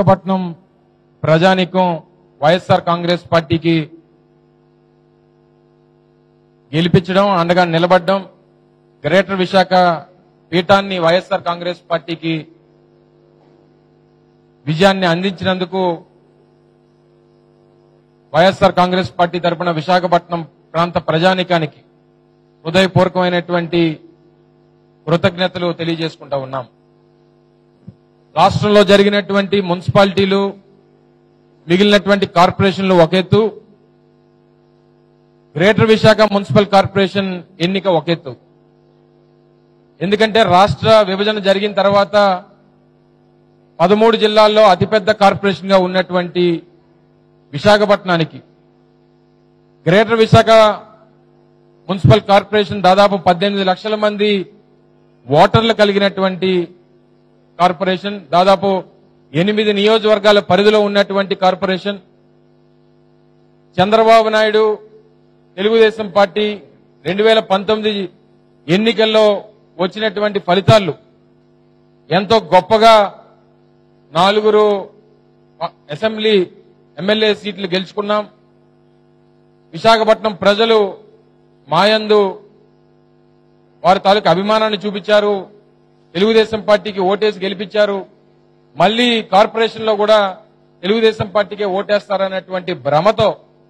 విశాఖపట్నం ప్రజానికం వైఎస్ఆర్ కాంగ్రెస్ పార్టీకి గెలిపించడం అండగా నిలబడడం గ్రేటర్ విశాఖ పీఠాన్ని వైఎస్ఆర్ కాంగ్రెస్ పార్టీకి విజయాన్ని అందించినందుకు వైఎస్ఆర్ కాంగ్రెస్ పార్టీ తరపున విశాఖపట్నం ప్రాంత ప్రజానికానికి హృదయపూర్వకమైనటువంటి కృతజ్ఞతలు తెలియజేసుకుంటా ఉన్నాం రాష్ట్రంలో జరిగినటువంటి మున్సిపాలిటీలు మిగిలినటువంటి కార్పొరేషన్లు ఒక ఎత్తు గ్రేటర్ విశాఖ మున్సిపల్ కార్పొరేషన్ ఎన్నిక ఒక ఎత్తు ఎందుకంటే రాష్ట్ర విభజన జరిగిన తర్వాత పదమూడు జిల్లాల్లో అతిపెద్ద కార్పొరేషన్ గా ఉన్నటువంటి విశాఖపట్నానికి గ్రేటర్ విశాఖ మున్సిపల్ కార్పొరేషన్ దాదాపు పద్దెనిమిది లక్షల మంది ఓటర్లు కలిగినటువంటి కార్పొరేషన్ దాదాపు ఎనిమిది నియోజకవర్గాల పరిధిలో ఉన్నటువంటి కార్పొరేషన్ చంద్రబాబు నాయుడు తెలుగుదేశం పార్టీ రెండు వేల పంతొమ్మిది ఎన్నికల్లో వచ్చినటువంటి ఫలితాలు ఎంతో గొప్పగా నాలుగురు అసెంబ్లీ ఎమ్మెల్యే సీట్లు గెలుచుకున్నాం విశాఖపట్నం ప్రజలు మాయందు వారి తాలూకు అభిమానాన్ని చూపించారు తెలుగుదేశం పార్టీకి ఓటేసి గెలిపించారు మళ్ళీ కార్పొరేషన్ లో కూడా తెలుగుదేశం పార్టీకే ఓటేస్తారనేటువంటి భ్రమతో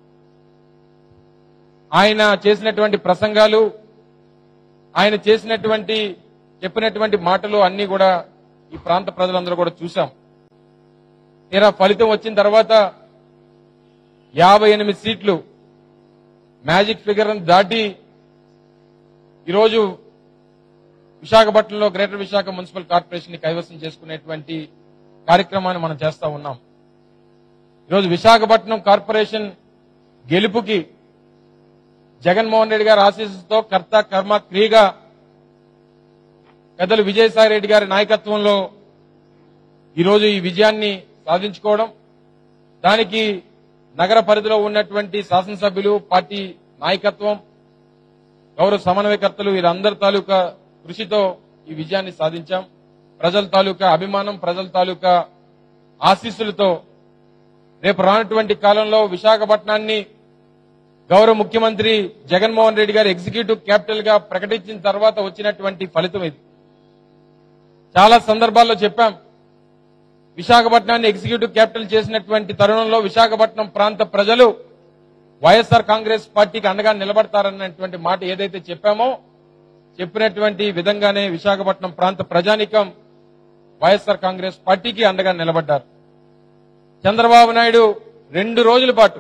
ఆయన చేసినటువంటి ప్రసంగాలు ఆయన చేసినటువంటి చెప్పినటువంటి మాటలు అన్ని కూడా ఈ ప్రాంత ప్రజలందరూ కూడా చూశాం తీరా ఫలితం వచ్చిన తర్వాత యాభై ఎనిమిది సీట్లు మ్యాజిక్ ఫిగర్ దాటి ఈరోజు విశాఖపట్నంలో గ్రేటర్ విశాఖ మున్సిపల్ కార్పొరేషన్ ని కైవసం చేసుకునేటువంటి కార్యక్రమాన్ని మనం చేస్తా ఉన్నాం ఈరోజు విశాఖపట్నం కార్పొరేషన్ గెలుపుకి జగన్మోహన్ రెడ్డి గారి ఆశీస్సుతో కర్త కర్మ క్రియగా పెద్దలు విజయసాయి రెడ్డి గారి నాయకత్వంలో ఈరోజు ఈ విజయాన్ని సాధించుకోవడం దానికి నగర పరిధిలో ఉన్నటువంటి శాసనసభ్యులు పార్టీ నాయకత్వం గౌరవ సమన్వయకర్తలు వీరందరి తాలూకా కృషితో ఈ విజయాన్ని సాధించాం ప్రజల తాలూకా అభిమానం ప్రజల తాలూకా ఆశీస్సులతో రేపు రానటువంటి కాలంలో విశాఖపట్నాన్ని గౌరవ ముఖ్యమంత్రి జగన్మోహన్ రెడ్డి గారు ఎగ్జిక్యూటివ్ క్యాపిటల్ గా ప్రకటించిన తర్వాత వచ్చినటువంటి ఫలితం ఇది చాలా సందర్భాల్లో చెప్పాం విశాఖపట్నాన్ని ఎగ్జిక్యూటివ్ క్యాపిటల్ చేసినటువంటి తరుణంలో విశాఖపట్నం ప్రాంత ప్రజలు వైఎస్ఆర్ కాంగ్రెస్ పార్టీకి అండగా నిలబడతారన్నటువంటి మాట ఏదైతే చెప్పామో చెప్పినటువంటి విధంగానే విశాఖపట్నం ప్రాంత ప్రజానికం వైఎస్ఆర్ కాంగ్రెస్ పార్టీకి అండగా నిలబడ్డారు చంద్రబాబు నాయుడు రెండు రోజుల పాటు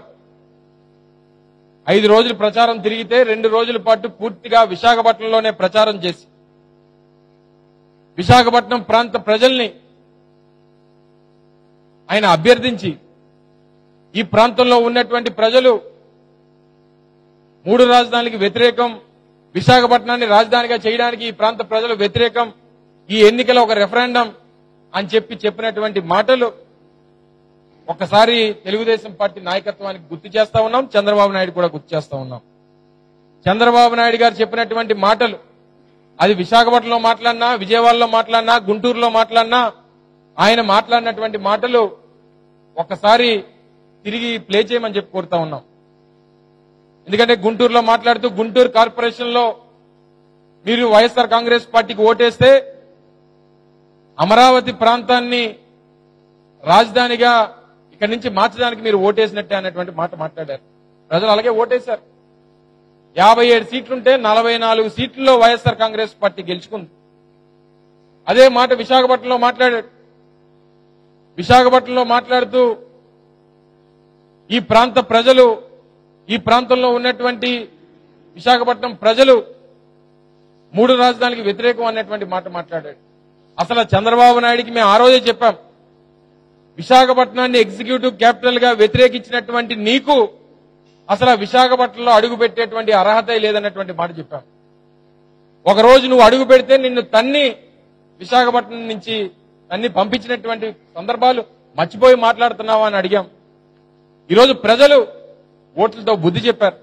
ఐదు రోజులు ప్రచారం తిరిగితే రెండు రోజుల పాటు పూర్తిగా విశాఖపట్నంలోనే ప్రచారం చేసి విశాఖపట్నం ప్రాంత ప్రజల్ని ఆయన అభ్యర్థించి ఈ ప్రాంతంలో ఉన్నటువంటి ప్రజలు మూడు రాజధానికి వ్యతిరేకం విశాఖపట్నాన్ని రాజధానిగా చేయడానికి ఈ ప్రాంత ప్రజలు వ్యతిరేకం ఈ ఎన్నికల ఒక రెఫరెండం అని చెప్పి చెప్పినటువంటి మాటలు ఒక్కసారి తెలుగుదేశం పార్టీ నాయకత్వానికి గుర్తు చేస్తా ఉన్నాం చంద్రబాబు నాయుడు కూడా గుర్తు చేస్తా ఉన్నాం చంద్రబాబు నాయుడు గారు చెప్పినటువంటి మాటలు అది విశాఖపట్నంలో మాట్లాడినా విజయవాడలో మాట్లాడినా గుంటూరులో మాట్లాడినా ఆయన మాట్లాడినటువంటి మాటలు ఒక్కసారి తిరిగి ప్లే చేయమని చెప్పి కోరుతా ఉన్నాం ఎందుకంటే గుంటూరులో మాట్లాడుతూ గుంటూరు కార్పొరేషన్ లో మీరు వైఎస్ఆర్ కాంగ్రెస్ పార్టీకి ఓటేస్తే అమరావతి ప్రాంతాన్ని రాజధానిగా ఇక్కడి నుంచి మార్చడానికి మీరు ఓటేసినట్టే అనేటువంటి మాట మాట్లాడారు ప్రజలు అలాగే ఓటేశారు యాభై ఏడు సీట్లుంటే నలభై నాలుగు సీట్లలో వైఎస్ఆర్ కాంగ్రెస్ పార్టీ గెలుచుకుంది అదే మాట విశాఖపట్నంలో మాట్లాడాడు విశాఖపట్నంలో మాట్లాడుతూ ఈ ప్రాంత ప్రజలు ఈ ప్రాంతంలో ఉన్నటువంటి విశాఖపట్నం ప్రజలు మూడు రాజధానికి వ్యతిరేకం అనేటువంటి మాట మాట్లాడాడు అసలు చంద్రబాబు నాయుడికి మేము ఆ రోజే చెప్పాం విశాఖపట్నాన్ని ఎగ్జిక్యూటివ్ క్యాపిటల్ గా వ్యతిరేకించినటువంటి నీకు అసలు ఆ విశాఖపట్నంలో అడుగు పెట్టేటువంటి అర్హత లేదన్నటువంటి మాట చెప్పాం ఒక రోజు నువ్వు అడుగు పెడితే నిన్ను తన్ని విశాఖపట్నం నుంచి తన్ని పంపించినటువంటి సందర్భాలు మర్చిపోయి మాట్లాడుతున్నావా అని అడిగాం ఈరోజు ప్రజలు ఓట్లతో బుద్ధి చెప్పారు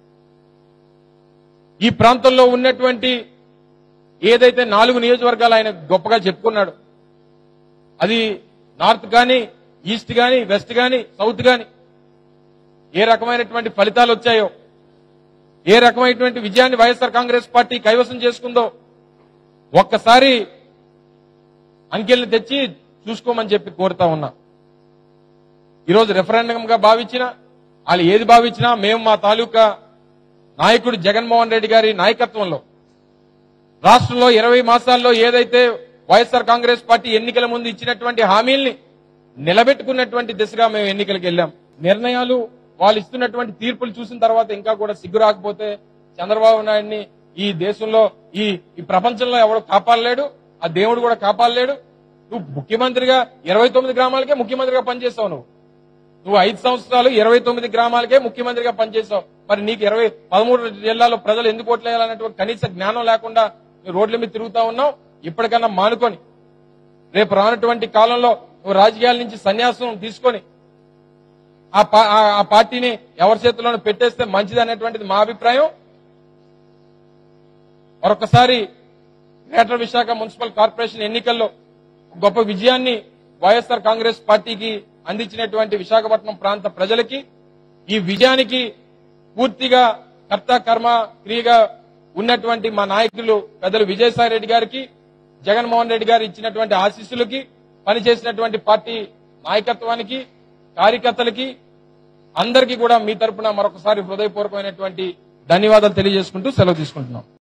ఈ ప్రాంతంలో ఉన్నటువంటి ఏదైతే నాలుగు నియోజకవర్గాలు ఆయన గొప్పగా చెప్పుకున్నాడు అది నార్త్ కానీ ఈస్ట్ గాని వెస్ట్ గాని సౌత్ గాని ఏ రకమైనటువంటి ఫలితాలు వచ్చాయో ఏ రకమైనటువంటి విజయాన్ని వైఎస్ఆర్ కాంగ్రెస్ పార్టీ కైవసం చేసుకుందో ఒక్కసారి అంకెల్ని తెచ్చి చూసుకోమని చెప్పి కోరుతా ఉన్నా ఈరోజు రెఫరెండం గా భావించిన వాళ్ళు ఏది భావించినా మేము మా తాలూకా నాయకుడు జగన్మోహన్ రెడ్డి గారి నాయకత్వంలో రాష్ట్రంలో ఇరవై మాసాల్లో ఏదైతే వైఎస్ఆర్ కాంగ్రెస్ పార్టీ ఎన్నికల ముందు ఇచ్చినటువంటి హామీల్ని నిలబెట్టుకున్నటువంటి దిశగా మేము ఎన్నికలకు వెళ్ళాం నిర్ణయాలు వాళ్ళు ఇస్తున్నటువంటి తీర్పులు చూసిన తర్వాత ఇంకా కూడా సిగ్గు రాకపోతే చంద్రబాబు నాయుడిని ఈ దేశంలో ఈ ఈ ప్రపంచంలో ఎవడు కాపాడలేడు ఆ దేవుడు కూడా కాపాడలేడు నువ్వు ముఖ్యమంత్రిగా ఇరవై తొమ్మిది గ్రామాలకే ముఖ్యమంత్రిగా పనిచేస్తావు నువ్వు నువ్వు ఐదు సంవత్సరాలు ఇరవై తొమ్మిది గ్రామాలకే ముఖ్యమంత్రిగా పనిచేసావు మరి నీకు ఇరవై పదమూడు జిల్లాలో ప్రజలు ఎందుకు ఓట్లేయాలనేటువంటి కనీస జ్ఞానం లేకుండా నువ్వు రోడ్ల మీద తిరుగుతా ఉన్నావు ఇప్పటికన్నా మానుకొని రేపు రానటువంటి కాలంలో నువ్వు రాజకీయాల నుంచి సన్యాసం తీసుకొని ఆ పా- ఆ- ఆ పార్టీని ఎవరి చేతిలోనూ పెట్టేస్తే మంచిది అనేటువంటిది మా అభిప్రాయం మరొకసారి గ్రేటర్ విశాఖ మున్సిపల్ కార్పొరేషన్ ఎన్నికల్లో గొప్ప విజయాన్ని వైఎస్ఆర్ కాంగ్రెస్ పార్టీకి అందించినటువంటి విశాఖపట్నం ప్రాంత ప్రజలకి ఈ విజయానికి పూర్తిగా కర్త కర్మ క్రియగా ఉన్నటువంటి మా నాయకులు పెద్దలు విజయసాయి రెడ్డి గారికి జగన్మోహన్ రెడ్డి గారు ఇచ్చినటువంటి ఆశీస్సులకి పనిచేసినటువంటి పార్టీ నాయకత్వానికి కార్యకర్తలకి అందరికీ కూడా మీ తరపున మరొకసారి హృదయపూర్వకమైనటువంటి ధన్యవాదాలు తెలియజేసుకుంటూ సెలవు తీసుకుంటున్నాం